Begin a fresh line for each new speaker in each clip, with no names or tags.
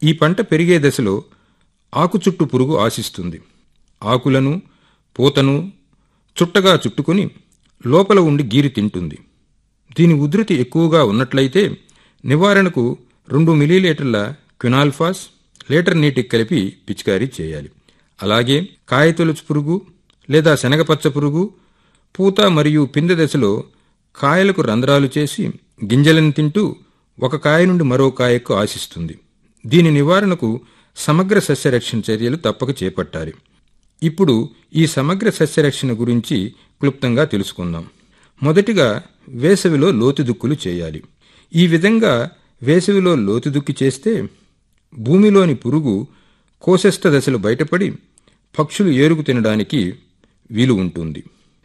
ఈ పంట పెరిగే దశలో ఆకు చుట్టు పురుగు ఆశిస్తుంది ఆకులను పూతను చుట్టగా చుట్టుకుని లోపల ఉండి గీరి తింటుంది దీని ఉధృతి ఎక్కువగా ఉన్నట్లయితే నివారణకు రెండు మిలీలీటర్ల క్వినాల్ఫాస్ లీటర్ నీటికి కలిపి పిచికారీ చేయాలి అలాగే కాయతొలుచు పురుగు లేదా శనగపచ్చ పురుగు పూత మరియు పిందె దశలో కాయలకు రంధ్రాలు చేసి గింజలను తింటూ ఒక కాయ నుండి మరో కాయకు ఆశిస్తుంది దీని నివారణకు సమగ్ర సస్యరక్షణ చర్యలు తప్పక చేపట్టాలి ఇప్పుడు ఈ సమగ్ర సస్యరక్షణ గురించి క్లుప్తంగా తెలుసుకుందాం మొదటిగా వేసవిలో లోతుదుక్కులు చేయాలి ఈ విధంగా వేసవిలో లోతుదుక్కి చేస్తే భూమిలోని పురుగు కోశస్థ దశలు బయటపడి పక్షులు ఏరుకు తినడానికి వీలు ఉంటుంది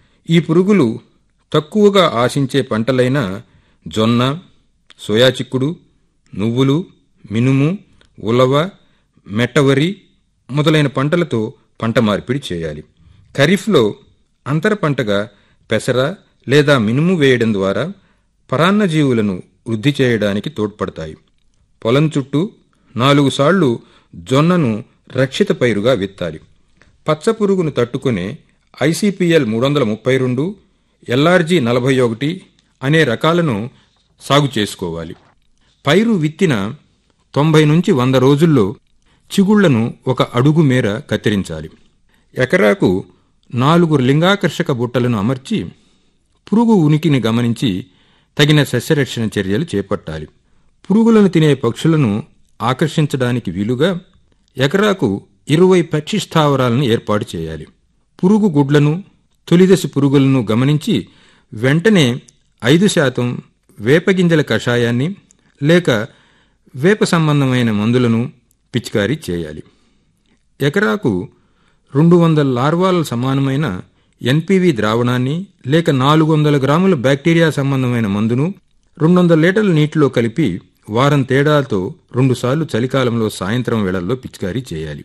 ఈ పురుగులు తక్కువగా ఆశించే పంటలైన జొన్న సోయా చిక్కుడు నువ్వులు మినుము ఉలవ మెట్టవరి మొదలైన పంటలతో పంట మార్పిడి చేయాలి ఖరీఫ్లో అంతర పంటగా పెసర లేదా మినుము వేయడం ద్వారా పరాన్నజీవులను వృద్ధి చేయడానికి తోడ్పడతాయి పొలం చుట్టూ నాలుగు సార్లు జొన్నను రక్షిత పైరుగా విత్తాలి పచ్చ పురుగును తట్టుకునే ఐసీపీఎల్ మూడు వందల ముప్పై రెండు ఎల్ఆర్జీ నలభై ఒకటి అనే రకాలను సాగు చేసుకోవాలి పైరు విత్తిన తొంభై నుంచి వంద రోజుల్లో చిగుళ్లను ఒక అడుగు మేర కత్తిరించాలి ఎకరాకు నాలుగు లింగాకర్షక బుట్టలను అమర్చి పురుగు ఉనికిని గమనించి తగిన సస్యరక్షణ చర్యలు చేపట్టాలి పురుగులను తినే పక్షులను ఆకర్షించడానికి వీలుగా ఎకరాకు ఇరవై పక్షి స్థావరాలను ఏర్పాటు చేయాలి పురుగు గుడ్లను తొలిదశ పురుగులను గమనించి వెంటనే ఐదు శాతం వేపగింజల కషాయాన్ని లేక వేప సంబంధమైన మందులను పిచికారీ చేయాలి ఎకరాకు రెండు వందల లార్వాల సమానమైన ఎన్పివి ద్రావణాన్ని లేక నాలుగు వందల గ్రాముల బ్యాక్టీరియా సంబంధమైన మందును రెండు వందల లీటర్ల నీటిలో కలిపి వారం తేడాతో రెండుసార్లు చలికాలంలో సాయంత్రం వేళల్లో పిచికారీ చేయాలి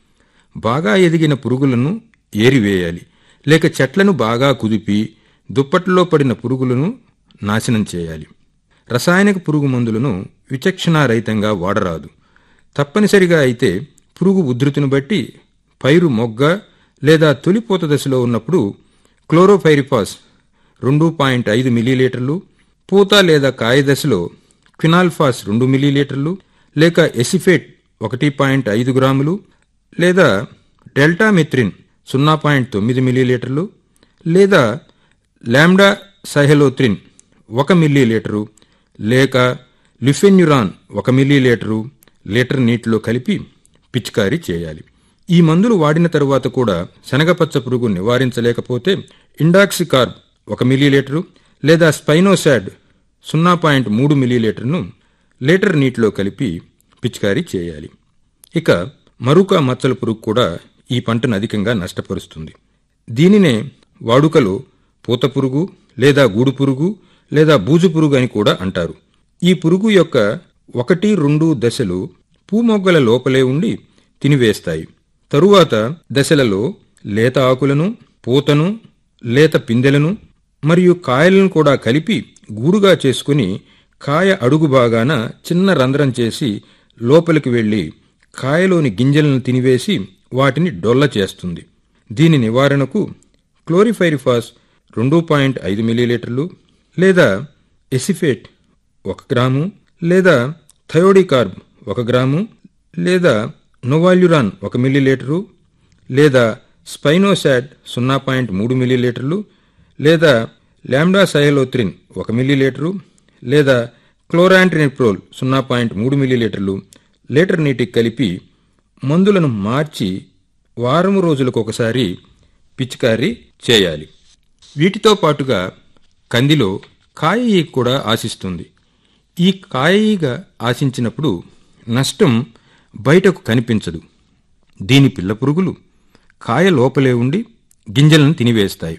బాగా ఎదిగిన పురుగులను ఏరివేయాలి లేక చెట్లను బాగా కుదిపి దుప్పట్లో పడిన పురుగులను నాశనం చేయాలి రసాయనిక పురుగు మందులను విచక్షణారహితంగా వాడరాదు తప్పనిసరిగా అయితే పురుగు ఉధృతిని బట్టి పైరు మొగ్గ లేదా తొలిపోత దశలో ఉన్నప్పుడు క్లోరోఫైరిఫాస్ రెండు పాయింట్ ఐదు మిల్లీలీటర్లు పూత లేదా కాయ దశలో క్వినాల్ఫాస్ రెండు మిల్లీలీటర్లు లేక ఎసిఫేట్ ఒకటి పాయింట్ ఐదు గ్రాములు లేదా డెల్టామిత్రిన్ సున్నా పాయింట్ తొమ్మిది మిల్లీలీటర్లు లేదా లామ్డా సైహెలోత్రిన్ ఒక మిల్లీలీటరు లేక లిఫెన్యురాన్ ఒక మిల్లీలీటరు లీటర్ నీటిలో కలిపి పిచికారీ చేయాలి ఈ మందులు వాడిన తరువాత కూడా శనగపచ్చ పురుగు నివారించలేకపోతే ఇండాక్సికార్బ్ ఒక మిల్లీలీటరు లేదా స్పైనోసాడ్ సున్నా పాయింట్ మూడు మిల్లీలీటర్ను లీటర్ నీటిలో కలిపి పిచికారీ చేయాలి ఇక మరుక మచ్చల పురుగు కూడా ఈ పంటను అధికంగా నష్టపరుస్తుంది దీనినే వాడుకలో పూత పురుగు లేదా గూడు పురుగు లేదా బూజు పురుగు అని కూడా అంటారు ఈ పురుగు యొక్క ఒకటి రెండు దశలు పూమొగ్గల లోపలే ఉండి తినివేస్తాయి తరువాత దశలలో లేత ఆకులను పూతను లేత పిందెలను మరియు కాయలను కూడా కలిపి గూడుగా చేసుకుని కాయ అడుగు భాగాన చిన్న రంధ్రం చేసి లోపలికి వెళ్లి కాయలోని గింజలను తినివేసి వాటిని డొల్ల చేస్తుంది దీని నివారణకు క్లోరిఫైరిఫాస్ రెండు పాయింట్ ఐదు మిల్లీలీటర్లు లేదా ఎసిఫేట్ ఒక గ్రాము లేదా థయోడికార్బ్ ఒక గ్రాము లేదా నోవాల్యురాన్ ఒక మిల్లీలీటరు లేదా స్పైనోసాడ్ సున్నా పాయింట్ మూడు మిల్లీలీటర్లు లేదా లామ్డా సైహలోత్రిన్ ఒక మిల్లీలీటరు లేదా క్లోరాంట్రినిప్రోల్ సున్నా పాయింట్ మూడు మిల్లీలీటర్లు లీటర్ నీటికి కలిపి మందులను మార్చి వారం రోజులకు ఒకసారి పిచికారీ చేయాలి వీటితో పాటుగా కందిలో కాయ ఈగ కూడా ఆశిస్తుంది ఈ కాయ ఈగ ఆశించినప్పుడు నష్టం బయటకు కనిపించదు దీని పిల్ల పురుగులు కాయ లోపలే ఉండి గింజలను తినివేస్తాయి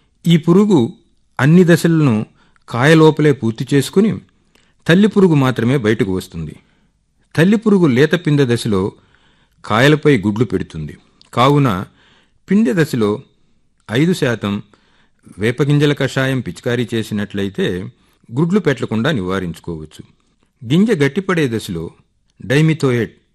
ఈ పురుగు అన్ని దశలను కాయ లోపలే పూర్తి చేసుకుని తల్లి పురుగు మాత్రమే బయటకు వస్తుంది తల్లి పురుగు లేత పిందె దశలో కాయలపై గుడ్లు పెడుతుంది కావున పిందె దశలో ఐదు శాతం వేపగింజల కషాయం పిచికారీ చేసినట్లయితే గుడ్లు పెట్టకుండా నివారించుకోవచ్చు గింజ గట్టిపడే దశలో డైమిథోయేట్